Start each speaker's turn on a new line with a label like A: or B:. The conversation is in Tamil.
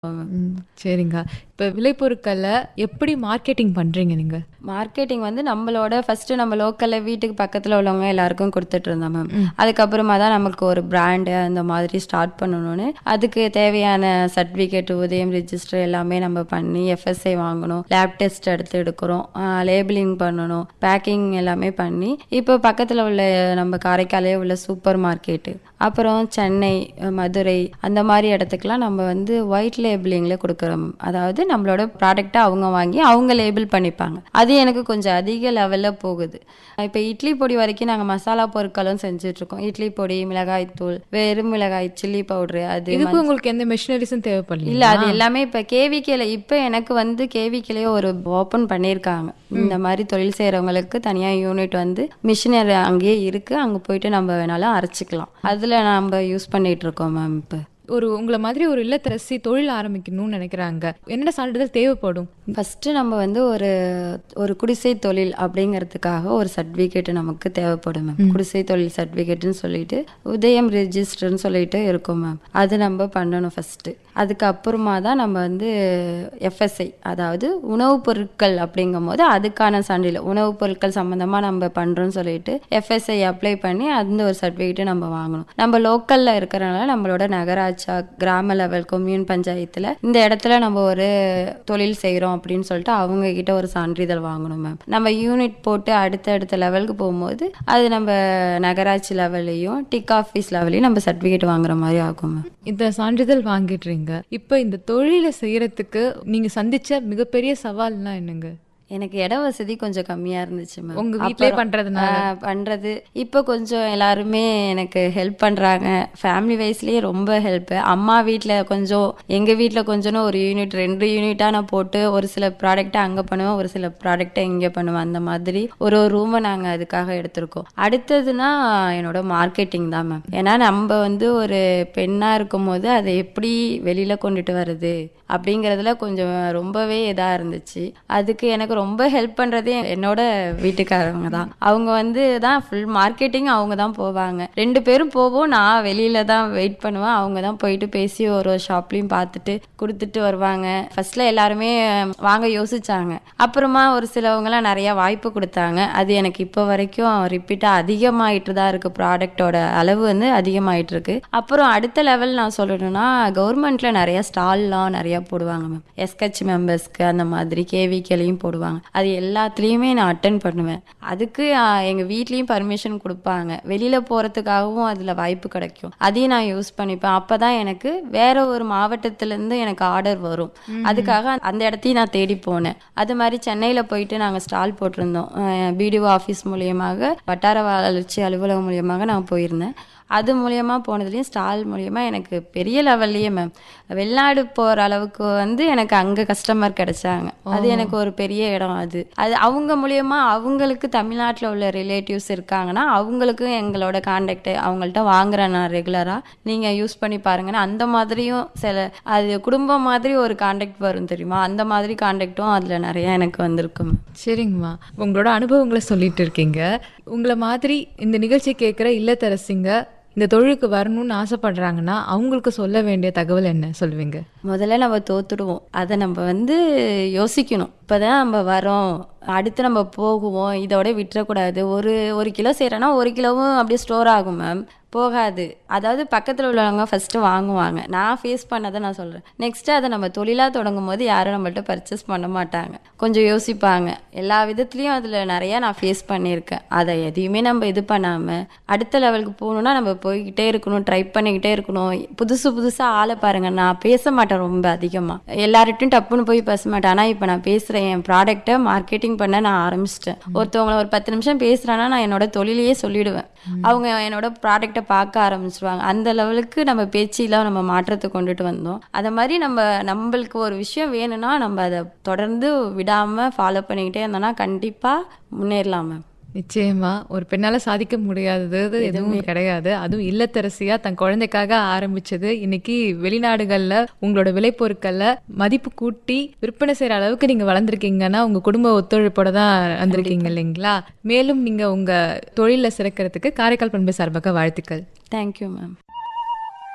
A: ம். சரிங்க. இப்ப விளைபொருட்கள எப்படி மார்க்கெட்டிங் பண்றீங்க நீங்க?
B: மார்க்கெட்டிங் வந்து நம்மளோட ஃபர்ஸ்ட் நம்ம லோக்கல்ல வீட்டுக்கு பக்கத்துல உள்ளவங்க எல்லாருக்கும் கொடுத்துட்டு இருந்தோம் மேம்
A: ம்.
B: அதுக்கப்புறமா தான் நமக்கு ஒரு பிராண்டு அந்த மாதிரி ஸ்டார்ட் பண்ணணும்னு அதுக்கு தேவையான சர்டிஃபிகேட் உதயம் ரிஜிஸ்டர் எல்லாமே நம்ம பண்ணி எஃப்எஸ்ஐ வாங்கணும் லேப் டெஸ்ட் எடுத்து எடுக்கிறோம் லேபிளிங் பண்ணணும் பேக்கிங் எல்லாமே பண்ணி இப்போ பக்கத்தில் உள்ள நம்ம காரைக்காலே உள்ள சூப்பர் மார்க்கெட்டு அப்புறம் சென்னை மதுரை அந்த மாதிரி இடத்துக்குலாம் நம்ம வந்து ஒயிட் லேபிளிங்கில் கொடுக்குறோம் அதாவது நம்மளோட ப்ராடக்ட்டை அவங்க வாங்கி அவங்க லேபிள் பண்ணிப்பாங்க அது எனக்கு கொஞ்சம் அதிக லெவலில் போகுது இப்போ இட்லி பொடி வரைக்கும் நாங்கள் மசாலா பொருட்களும் செஞ்சுட்ருக்கோம் இட்லி பொடி மிளகாய் தூள் வெறும் மிளகாய் சில்லி பவுட்ரு அது
A: இதுக்கு உங்களுக்கு எந்த மெஷினரிஸும் தேவைப்படல
B: இல்ல அது எல்லாமே இப்ப கேவிகேல இப்ப எனக்கு வந்து கேவிகேலயே ஒரு ஓபன் பண்ணியிருக்காங்க இந்த மாதிரி தொழில் செய்யறவங்களுக்கு தனியா யூனிட் வந்து மிஷினரி அங்கேயே இருக்கு அங்க போயிட்டு நம்ம வேணாலும் அரைச்சிக்கலாம் அதுல நம்ம யூஸ் பண்ணிட்டு இருக்கோம் மேம் இப்ப
A: ஒரு உங்கள மாதிரி ஒரு இல்லத்தரசி தொழில் ஆரம்பிக்கணும்னு நினைக்கிறாங்க. என்ன சான்றிதழ் தேவைப்படும்?
B: ஃபர்ஸ்ட் நம்ம வந்து ஒரு ஒரு குடிசை தொழில் அப்படிங்கிறதுக்காக ஒரு சர்டிஃபிகேட் நமக்கு தேவைப்படும் மேம் குடிசை தொழில் சர்டிஃபிகேட்னு சொல்லிட்டு உதயம் ரெஜிஸ்டர்னு சொல்லிட்டு இருக்கும் மேம் அது நம்ம பண்ணணும் ஃபர்ஸ்ட் அதுக்கப்புறமா தான் நம்ம வந்து எஃப்எஸ்ஐ அதாவது உணவுப் பொருட்கள் அப்படிங்கும் போது அதுக்கான சான்றிதழ் உணவுப் பொருட்கள் சம்மந்தமா நம்ம பண்றோம்னு சொல்லிட்டு எஃப்எஸ்ஐ அப்ளை பண்ணி அந்த ஒரு சர்டிஃபிகேட் நம்ம வாங்கணும் நம்ம லோக்கல்ல இருக்கிறனால நம்மளோட நகராட்சா கிராம லெவல் கொம்யூன் பஞ்சாயத்துல இந்த இடத்துல நம்ம ஒரு தொழில் செய்கிறோம் அப்படின்னு சொல்லிட்டு அவங்க கிட்ட ஒரு சான்றிதழ் வாங்கணும் மேம் நம்ம யூனிட் போட்டு அடுத்த அடுத்த லெவலுக்கு போகும்போது அது நம்ம நகராட்சி லெவல்லையும் டிக் ஆஃபீஸ் லெவல்லையும் நம்ம சர்டிஃபிகேட் வாங்குற மாதிரி ஆகும் மேம்
A: இந்த சான்றிதழ் வாங்கிடுறீங்க. இப்ப இந்த தொழில செய்யறதுக்கு நீங்க சந்திச்ச மிகப்பெரிய சவால்னா என்னங்க?
B: எனக்கு இட வசதி கொஞ்சம் கம்மியா இருந்துச்சு மேம்
A: உங்க வீட்லயே
B: அப்புறம்,
A: பண்றதுனால?
B: ஆ, பண்றது இப்போ கொஞ்சம் எல்லாருமே எனக்கு ஹெல்ப் பண்றாங்க ஃபேமிலி வைஸ்லயே ரொம்ப ஹெல்ப் அம்மா வீட்ல கொஞ்சம் எங்க வீட்ல கொஞ்சம்னு ஒரு யூனிட் ரெண்டு யூனிட்டா நான் போட்டு ஒரு சில ப்ராடக்ட்டை அங்க பண்ணுவேன் ஒரு சில ப்ராடக்ட்டை இங்க பண்ணுவேன் அந்த மாதிரி ஒரு ஒரு ரூமை நாங்க அதுக்காக எடுத்திருக்கோம் அடுத்ததுன்னா என்னோட மார்க்கெட்டிங் தான் மேம் ஏன்னா நம்ம வந்து ஒரு பெண்ணா இருக்கும்போது அதை எப்படி வெளியில கொண்டுட்டு வர்றது அப்படிங்கிறதுல கொஞ்சம் ரொம்பவே இதா இருந்துச்சு அதுக்கு எனக்கு ரொம்ப ஹெல்ப் பண்றதே என்னோட வீட்டுக்காரவங்க தான் அவங்க வந்து தான் ஃபுல் மார்க்கெட்டிங் அவங்க தான் போவாங்க ரெண்டு பேரும் போவோம் நான் வெளியில தான் வெயிட் பண்ணுவேன் அவங்க தான் போயிட்டு பேசி ஒரு ஒரு ஷாப்லயும் பார்த்துட்டு கொடுத்துட்டு வருவாங்க ஃபர்ஸ்ட்ல எல்லாருமே வாங்க யோசிச்சாங்க அப்புறமா ஒரு சிலவங்கலாம் நிறைய வாய்ப்பு கொடுத்தாங்க அது எனக்கு இப்போ வரைக்கும் ரிப்பீட்டா அதிகமாயிட்டு தான் இருக்கு ப்ராடக்டோட அளவு வந்து அதிகமாயிட்டு இருக்கு அப்புறம் அடுத்த லெவல் நான் சொல்லணும்னா கவர்மெண்ட்ல நிறைய ஸ்டால்லாம் நிறைய போடுவாங்க மேம் எஸ்கச் மெம்பர்ஸ்க்கு அந்த மாதிரி கேவிக்கலையும் போடுவாங்க அது எல்லாத்துலேயுமே நான் அட்டன் பண்ணுவேன் அதுக்கு ஆ, எங்க வீட்லயும் பர்மிஷன் கொடுப்பாங்க வெளியில போறதுக்காகவும் அதுல வாய்ப்பு கிடைக்கும் அதையும் நான் யூஸ் பண்ணிப்பேன் அப்பதான் எனக்கு வேற ஒரு மாவட்டத்துல இருந்து எனக்கு ஆர்டர் வரும் அதுக்காக அந்த இடத்தையும் நான் தேடி போனேன் அது மாதிரி சென்னையில போயிட்டு நாங்க ஸ்டால் போட்டிருந்தோம் பிடிஓ ஆஃபீஸ் மூலியமாக வட்டார வளர்ச்சி அலுவலகம் மூலியமாக நான் போயிருந்தேன் அது மூலியமா போனதுலயும் ஸ்டால் மூலியமா எனக்கு பெரிய லெவல்லையே மேம் வெளிநாடு போற அளவுக்கு வந்து எனக்கு அங்க கஸ்டமர் கிடைச்சாங்க அது எனக்கு ஒரு பெரிய இடம் அது அது அவங்க மூலியமா அவங்களுக்கு தமிழ்நாட்டுல உள்ள ரிலேட்டிவ்ஸ் இருக்காங்கன்னா அவங்களுக்கும் எங்களோட கான்டாக்ட் அவங்கள்ட்ட வாங்குறேன் நான் ரெகுலரா நீங்க யூஸ் பண்ணி பாருங்கன்னா அந்த மாதிரியும் சில அது குடும்பம் மாதிரி ஒரு கான்டாக்ட் வரும் தெரியுமா அந்த மாதிரி கான்டாக்டும் அதுல நிறைய எனக்கு வந்திருக்கு மேம்
A: சரிங்கம்மா. உங்களோட அனுபவங்களை சொல்லிட்டு இருக்கீங்க. உங்கள மாதிரி இந்த நிகழ்ச்சி கேட்குற இல்லத்தரசிங்க இந்த தொழிலுக்கு வரணும்னு ஆசைப்படுறாங்கன்னா அவங்களுக்கு சொல்ல வேண்டிய தகவல் என்ன சொல்லுவீங்க?
B: முதல்ல நம்ம தோத்துடுவோம் அதை நம்ம வந்து யோசிக்கணும் இப்போதான் நம்ம வரோம் அடுத்து நம்ம போகுவோம் இதோட விட்டுறக்கூடாது ஒரு ஒரு கிலோ செய்கிறோன்னா ஒரு கிலோவும் அப்படியே ஸ்டோர் ஆகும் மேம் போகாது அதாவது பக்கத்தில் உள்ளவங்க ஃபர்ஸ்ட் வாங்குவாங்க நான் ஃபேஸ் பண்ணதை நான் சொல்கிறேன் நெக்ஸ்ட் அதை நம்ம தொழிலாக தொடங்கும் போது யாரும் நம்மள்ட்ட பர்ச்சேஸ் பண்ண மாட்டாங்க கொஞ்சம் யோசிப்பாங்க எல்லா விதத்துலேயும் அதில் நிறையா நான் ஃபேஸ் பண்ணியிருக்கேன் அதை எதையுமே நம்ம இது பண்ணாமல் அடுத்த லெவலுக்கு போகணுன்னா நம்ம போய்கிட்டே இருக்கணும் ட்ரை பண்ணிக்கிட்டே இருக்கணும் புதுசு புதுசாக ஆளை பாருங்க நான் பேச மாட்டேன் ரொம்ப அதிகமாக எல்லார்ட்டையும் டப்புன்னு போய் பேச மாட்டேன் ஆனால் இப்போ நான் பேசுகிறேன் என் ப்ராடக்ட்டை மார்க்கெட்டிங் பண்ண நான் ஆரம்பிச்சிட்டேன் ஒருத்தவங்கள ஒரு பத்து நிமிஷம் பேசுகிறேன்னா நான் என்னோட தொழிலையே சொல்லிடுவேன் அவங்க என்னோட ப்ராடக்ட்டை பார்க்க ஆரம்பிச்சிருவாங்க அந்த லெவலுக்கு நம்ம பேச்சிலாம் நம்ம மாற்றத்தை கொண்டுட்டு வந்தோம் அதை மாதிரி நம்ம நம்மளுக்கு ஒரு விஷயம் வேணும்னா நம்ம அதை தொடர்ந்து விடாமல் ஃபாலோ பண்ணிக்கிட்டே இருந்தோம்னா கண்டிப்பாக முன்னேறலாம் மேம்
A: நிச்சயமா ஒரு பெண்ணால சாதிக்க முடியாதது எதுவும் கிடையாது அதுவும் இல்லத்தரசியா தன் குழந்தைக்காக ஆரம்பிச்சது இன்னைக்கு வெளிநாடுகள்ல உங்களோட விளைபொருட்கள்ல மதிப்பு கூட்டி விற்பனை செய்யற அளவுக்கு நீங்க வளர்ந்துருக்கீங்கன்னா உங்க குடும்ப ஒத்துழைப்போட தான் வந்திருக்கீங்க இல்லைங்களா மேலும் நீங்க உங்க தொழில சிறக்கிறதுக்கு காரைக்கால் பண்பு சார்பாக வாழ்த்துக்கள்
B: தேங்க்யூ மேம்